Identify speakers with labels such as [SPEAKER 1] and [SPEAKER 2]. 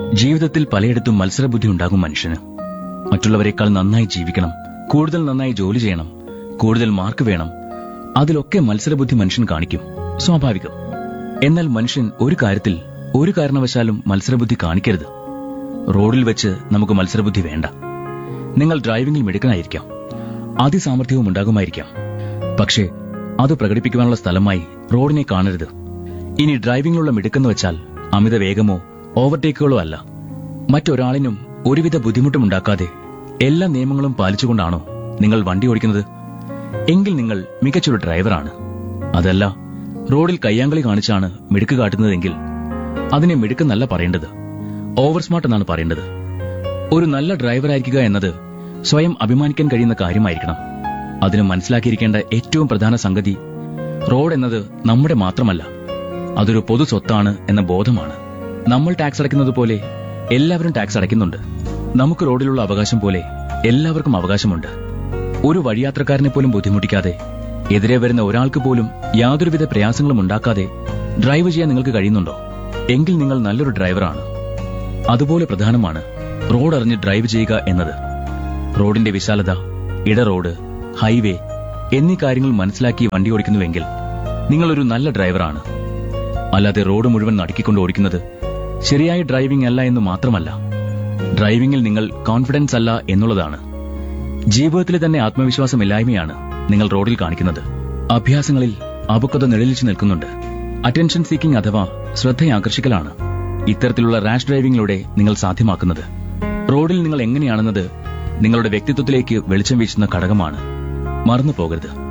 [SPEAKER 1] ജീവിതത്തിൽ പലയിടത്തും മത്സരബുദ്ധി ഉണ്ടാകും മനുഷ്യന് മറ്റുള്ളവരെക്കാൾ നന്നായി ജീവിക്കണം കൂടുതൽ നന്നായി ജോലി ചെയ്യണം കൂടുതൽ മാർക്ക് വേണം അതിലൊക്കെ മത്സരബുദ്ധി മനുഷ്യൻ കാണിക്കും സ്വാഭാവികം എന്നാൽ മനുഷ്യൻ ഒരു കാര്യത്തിൽ ഒരു കാരണവശാലും മത്സരബുദ്ധി കാണിക്കരുത് റോഡിൽ വെച്ച് നമുക്ക് മത്സരബുദ്ധി വേണ്ട നിങ്ങൾ ഡ്രൈവിംഗിൽ മിടുക്കനായിരിക്കാം അതിസാമർഥ്യവും ഉണ്ടാകുമായിരിക്കാം പക്ഷേ അത് പ്രകടിപ്പിക്കുവാനുള്ള സ്ഥലമായി റോഡിനെ കാണരുത് ഇനി ഡ്രൈവിംഗിലുള്ള മിടുക്കെന്ന് വെച്ചാൽ അമിത വേഗമോ ഓവർടേക്കുകളോ അല്ല മറ്റൊരാളിനും ഒരുവിധ ബുദ്ധിമുട്ടും ഉണ്ടാക്കാതെ എല്ലാ നിയമങ്ങളും പാലിച്ചുകൊണ്ടാണോ നിങ്ങൾ വണ്ടി ഓടിക്കുന്നത് എങ്കിൽ നിങ്ങൾ മികച്ചൊരു ഡ്രൈവറാണ് അതല്ല റോഡിൽ കയ്യാങ്കളി കാണിച്ചാണ് മിടുക്ക് കാട്ടുന്നതെങ്കിൽ അതിനെ മിടുക്കെന്നല്ല പറയേണ്ടത് ഓവർ സ്മാർട്ട് എന്നാണ് പറയേണ്ടത് ഒരു നല്ല ഡ്രൈവറായിരിക്കുക എന്നത് സ്വയം അഭിമാനിക്കാൻ കഴിയുന്ന കാര്യമായിരിക്കണം അതിന് മനസ്സിലാക്കിയിരിക്കേണ്ട ഏറ്റവും പ്രധാന സംഗതി റോഡ് എന്നത് നമ്മുടെ മാത്രമല്ല അതൊരു പൊതു സ്വത്താണ് എന്ന ബോധമാണ് നമ്മൾ ടാക്സ് അടയ്ക്കുന്നത് പോലെ എല്ലാവരും ടാക്സ് അടയ്ക്കുന്നുണ്ട് നമുക്ക് റോഡിലുള്ള അവകാശം പോലെ എല്ലാവർക്കും അവകാശമുണ്ട് ഒരു വഴിയാത്രക്കാരനെ പോലും ബുദ്ധിമുട്ടിക്കാതെ എതിരെ വരുന്ന ഒരാൾക്ക് പോലും യാതൊരുവിധ പ്രയാസങ്ങളും ഉണ്ടാക്കാതെ ഡ്രൈവ് ചെയ്യാൻ നിങ്ങൾക്ക് കഴിയുന്നുണ്ടോ എങ്കിൽ നിങ്ങൾ നല്ലൊരു ഡ്രൈവറാണ് അതുപോലെ പ്രധാനമാണ് റോഡ് അറിഞ്ഞ് ഡ്രൈവ് ചെയ്യുക എന്നത് റോഡിന്റെ വിശാലത ഇട റോഡ് ഹൈവേ എന്നീ കാര്യങ്ങൾ മനസ്സിലാക്കി വണ്ടി ഓടിക്കുന്നുവെങ്കിൽ നിങ്ങളൊരു നല്ല ഡ്രൈവറാണ് അല്ലാതെ റോഡ് മുഴുവൻ നടുക്കിക്കൊണ്ട് ഓടിക്കുന്നത് ശരിയായ ഡ്രൈവിംഗ് അല്ല എന്ന് മാത്രമല്ല ഡ്രൈവിംഗിൽ നിങ്ങൾ കോൺഫിഡൻസ് അല്ല എന്നുള്ളതാണ് ജീവിതത്തിലെ തന്നെ ആത്മവിശ്വാസമില്ലായ്മയാണ് നിങ്ങൾ റോഡിൽ കാണിക്കുന്നത് അഭ്യാസങ്ങളിൽ അപക്വത നിഴലിച്ചു നിൽക്കുന്നുണ്ട് അറ്റൻഷൻ സീക്കിംഗ് അഥവാ ശ്രദ്ധയാകർഷിക്കലാണ് ഇത്തരത്തിലുള്ള റാഷ് ഡ്രൈവിംഗിലൂടെ നിങ്ങൾ സാധ്യമാക്കുന്നത് റോഡിൽ നിങ്ങൾ എങ്ങനെയാണെന്നത് നിങ്ങളുടെ വ്യക്തിത്വത്തിലേക്ക് വെളിച്ചം വീശുന്ന ഘടകമാണ് മറന്നു പോകരുത്